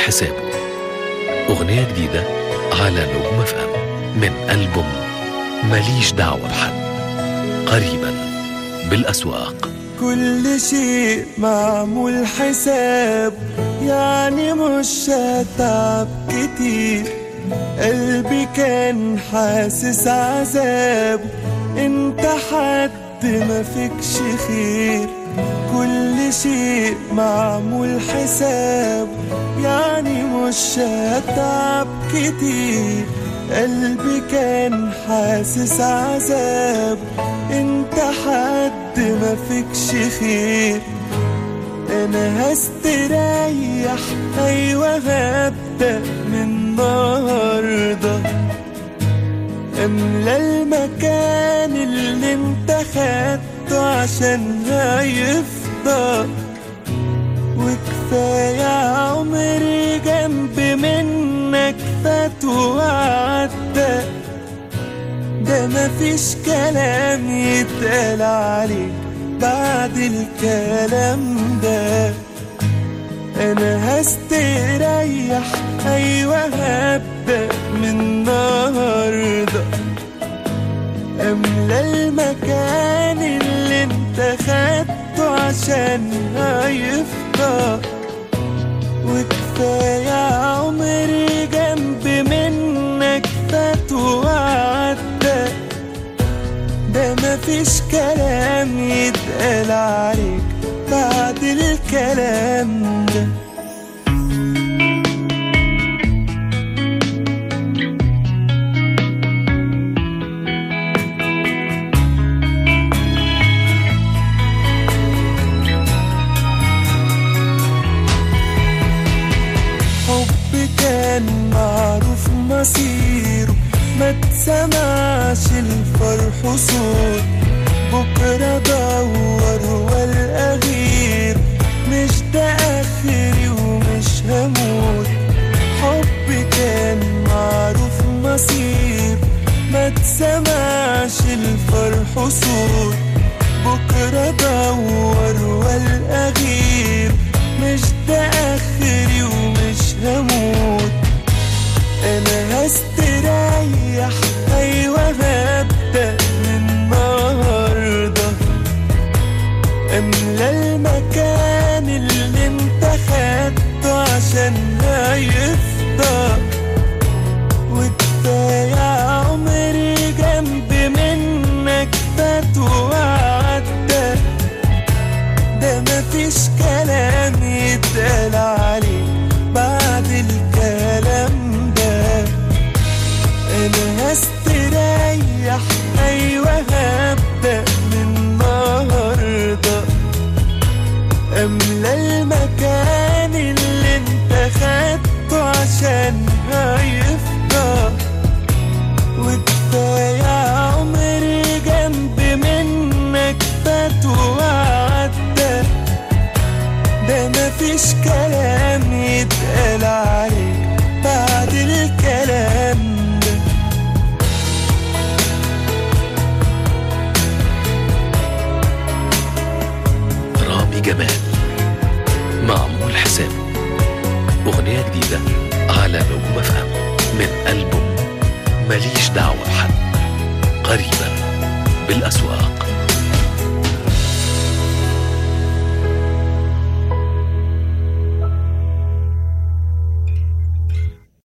حسابه أغنية جديدة على نجوم اف ام من ألبوم ماليش دعوة بحد قريبا بالأسواق كل شيء معمول حساب يعني مش هتعب كتير قلبي كان حاسس عذاب انت حد ما فيكش خير كل شيء معمول حساب يعني مش هتعب كتير قلبي كان حاسس عذاب انت حد ما فيكش خير انا هستريح ايوه هبدأ من النهارده املى المكان اللي انت خدته عشان هيفضى وكفاية عمري جنب منك فات وعدى ده مفيش كلام يتقال عليك بعد الكلام ده انا هستريح ايوه هبدأ من النهارده املى المكان اللي انت خدته عشان هيفضى وكفاية عمري جنب منك فات وعدى ده مفيش كلام يتقال عليك بعد الكلام ده حب كان معروف مصيره ما تسمعش الفرح صوت بكرة دور والقى غير مش ده آخري ومش هموت حب كان معروف مصير ما تسمعش الفرح صوت بكرة دور والقى غير مش ده آخري ومش هموت انا هستريح ايوه هبدأ من النهارده املى المكان اللي انت خدته عشان هيفضى وكفاية عمري جنب منك فات وعدى ده مفيش كلام يتقال عليه بعد الكلام ده انا هستريح ايوه هبدأ من النهارده املى المكان اللي انت خدته عشان هيفضى وكفاية عمري جنب منك فات وعدى ده مفيش كلام يتقال عليك بعد الكلام ده رامي جمال معمول حسابه أغنية جديدة على نجوم اف ام من ألبوم ماليش دعوة بحد قريبا بالأسواق